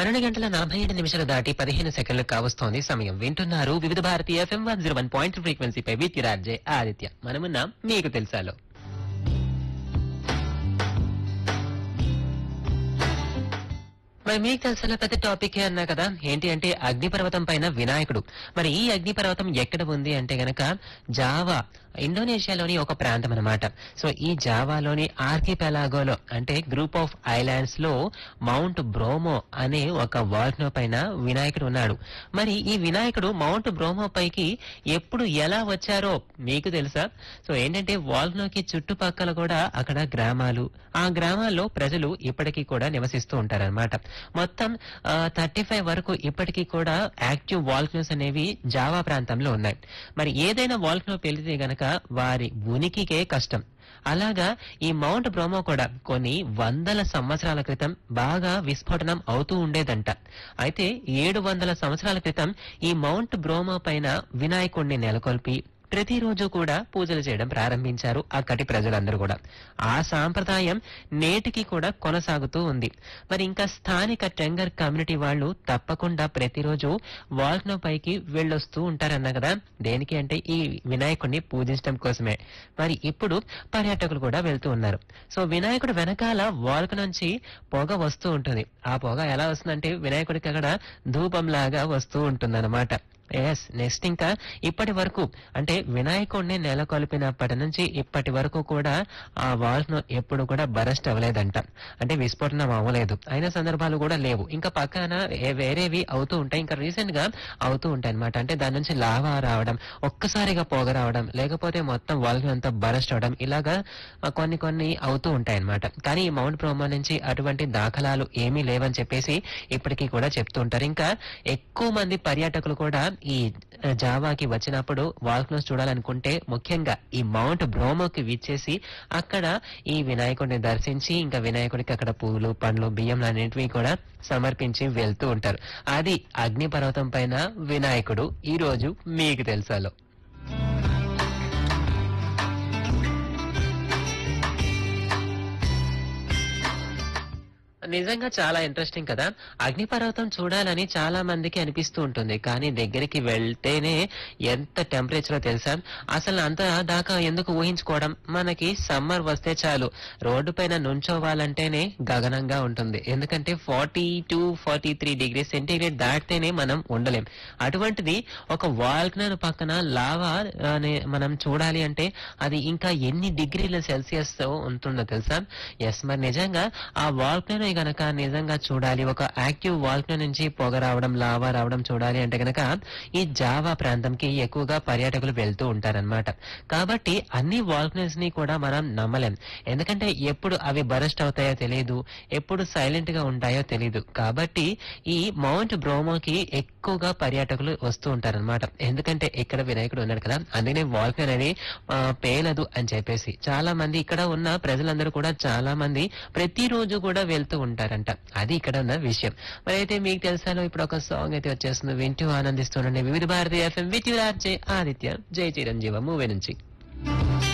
పన్నెండు గంటల నలభై ఏడు నిమిషాలు దాటి పదిహేను సెకండ్లు కావస్తోంది సమయం వింటున్నారు Vividh Bharati FM one zero one point ఫ్రీక్వెన్సీపై విత్ రాజే ఆదిత్య మనమున్నాం మీకు తెలుసాలో మరి మీకు తెలిసిన ప్రతి టాపిక్ అన్నా కదా ఏంటి అంటే అగ్నిపర్వతం పైన వినాయకుడు మరి ఈ అగ్నిపర్వతం ఎక్కడ ఉంది అంటే గనక జావా ఇండోనేషియాలోని ఒక ప్రాంతం అన్నమాట సో ఈ జావాలోని ఆర్కిపెలాగోలో అంటే గ్రూప్ ఆఫ్ ఐలాండ్స్ లో మౌంట్ బ్రోమో అనే ఒక వాల్క్నో పైన వినాయకుడు ఉన్నాడు మరి ఈ వినాయకుడు మౌంట్ బ్రోమో పైకి ఎప్పుడు ఎలా వచ్చారో మీకు తెలుసా సో ఏంటంటే వాల్క్నోకి చుట్టుపక్కల కూడా అక్కడ గ్రామాలు ఆ గ్రామాల్లో ప్రజలు ఇప్పటికీ కూడా నివసిస్తూ ఉంటారన్నమాట మొత్తం థర్టీ ఫైవ్ వరకు ఇప్పటికీ కూడా యాక్టివ్ వాల్క్నోస్ అనేవి జావా ప్రాంతంలో ఉన్నాయి మరి ఏదైనా వాల్క్నో పెళ్లితే గనక వారి ఉనికికే కష్టం అలాగా ఈ మౌంట్ బ్రోమో కూడా కొన్ని వందల సంవత్సరాల క్రితం బాగా విస్ఫోటనం అవుతూ ఉండేదంట అయితే ఏడు వందల సంవత్సరాల క్రితం ఈ మౌంట్ బ్రోమో పైన వినాయకుడిని నెలకొల్పి ప్రతిరోజు కూడా పూజలు చేయడం ప్రారంభించారు అక్కడి ప్రజలందరూ కూడా ఆ సాంప్రదాయం నేటికి కూడా కొనసాగుతూ ఉంది మరి ఇంకా స్థానిక టెంగర్ కమ్యూనిటీ వాళ్ళు తప్పకుండా ప్రతిరోజు వాల్క్నో పైకి వెళ్ళొస్తూ ఉంటారన్న కదా దేనికి అంటే ఈ వినాయకుడిని పూజించడం కోసమే మరి ఇప్పుడు పర్యాటకులు కూడా వెళ్తూ ఉన్నారు సో వినాయకుడు వెనకాల వాల్క్ నుంచి పొగ వస్తూ ఉంటుంది ఆ పొగ ఎలా వస్తుందంటే వినాయకుడికి అక్కడ ధూపం లాగా వస్తూ ఉంటుంది ఎస్ నెక్స్ట్ ఇంకా ఇప్పటి వరకు అంటే వినాయకుడిని నెలకొల్పినప్పటి నుంచి ఇప్పటి వరకు కూడా ఆ వాల్స్ ను ఎప్పుడు కూడా బరస్ట్ అవ్వలేదంట అంటే విస్ఫోటనం అవ్వలేదు అయిన సందర్భాలు కూడా లేవు ఇంకా పక్కన ఏ- వేరేవి అవుతూ ఉంటాయి ఇంకా రీసెంట్ గా అవుతూ ఉంటాయి అనమాట అంటే దాని నుంచి లావా రావడం ఒక్కసారిగా పొగ రావడం లేకపోతే మొత్తం వాల్స్ అంతా బరస్ట్ అవడం ఇలాగా ఆ, కొన్ని కొన్ని అవుతూ ఉంటాయి అనమాట కానీ ఈ మౌంట్ బ్రోమా నుంచి అటువంటి దాఖలాలు ఏమీ లేవని చెప్పేసి ఇప్పటికీ కూడా చెప్తూ ఉంటారు ఇంకా ఎక్కువ మంది పర్యాటకులు కూడా ఈ ఆ, జావాకి వచ్చినప్పుడు వాల్క్నోస్ చూడాలనుకుంటే ముఖ్యంగా ఈ మౌంట్ బ్రోమోకి విచ్చేసి అక్కడ ఈ వినాయకుడిని దర్శించి ఇంకా వినాయకుడికి అక్కడ పూలు పండ్లు బియ్యం అనేటివి కూడా సమర్పించి వెళ్తూ ఉంటారు అది అగ్నిపర్వతం పైన వినాయకుడు ఈ రోజు మీకు తెలుసాలో నిజంగా చాలా ఇంట్రెస్టింగ్ కదా అగ్నిపర్వతం చూడాలని చాలా మందికి అనిపిస్తూ ఉంటుంది కానీ దగ్గరికి వెళ్తేనే ఎంత టెంపరేచర్ తెలుసా అసలు అంత దాకా ఎందుకు ఊహించుకోవడం మనకి సమ్మర్ వస్తే చాలు రోడ్డు పైన నుంచోవాలంటేనే గగనంగా ఉంటుంది ఎందుకంటే forty two forty three degree centigrade దాటితేనే మనం ఉండలేం అటువంటిది ఒక వాల్కనర్ పక్కన లావా అనే మనం చూడాలి అంటే అది ఇంకా ఎన్ని డిగ్రీల సెల్సియస్ తో ఉంటుందో తెలుసా ఎస్ మరి నిజంగా ఆ వాల్కనర్ గనక నిజంగా చూడాలి ఒక యాక్టివ్ వాల్కనర్ నుంచి పొగ రావడం లావా రావడం చూడాలి అంటే గనక ఈ జావా ప్రాంతంకి ఎక్కువగా పర్యాటకులు వెళ్తూ ఉంటారన్నమాట కాబట్టి అన్ని వాల్కనర్స్ ని కూడా మనం నమ్మలేం ఎందుకంటే ఎప్పుడు అవి బరస్ట్ అవుతాయో తెలియదు ఎప్పుడు సైలెంట్ గా ఉంటాయో తెలియదు కాబట్టి ఈ మౌంట్ బ్రోమోకి ఎక్కువగా పర్యాటకులు వస్తూ ఉంటారన్నమాట ఎందుకంటే ఇక్కడ వినాయకుడు ఉన్నాడు కదా అందుకనే వాల్కనర్ అనేది ఆ, పేలదు అని చెప్పేసి చాలా మంది ఇక్కడ ఉన్న ప్రజలందరూ కూడా చాలా మంది ప్రతిరోజు కూడా వెళ్తూ ఉంటారంట అది ఇక్కడ ఉన్న విషయం మరి అయితే మీకు తెలుసాలో ఇప్పుడు ఒక సాంగ్ అయితే వచ్చేస్తుంది వింటూ ఆనందిస్తుండండి వివిధ భారతీయ ఎఫ్ఎం విత్ ఆదిత్య జై చిరంజీవ మూవీ నుంచి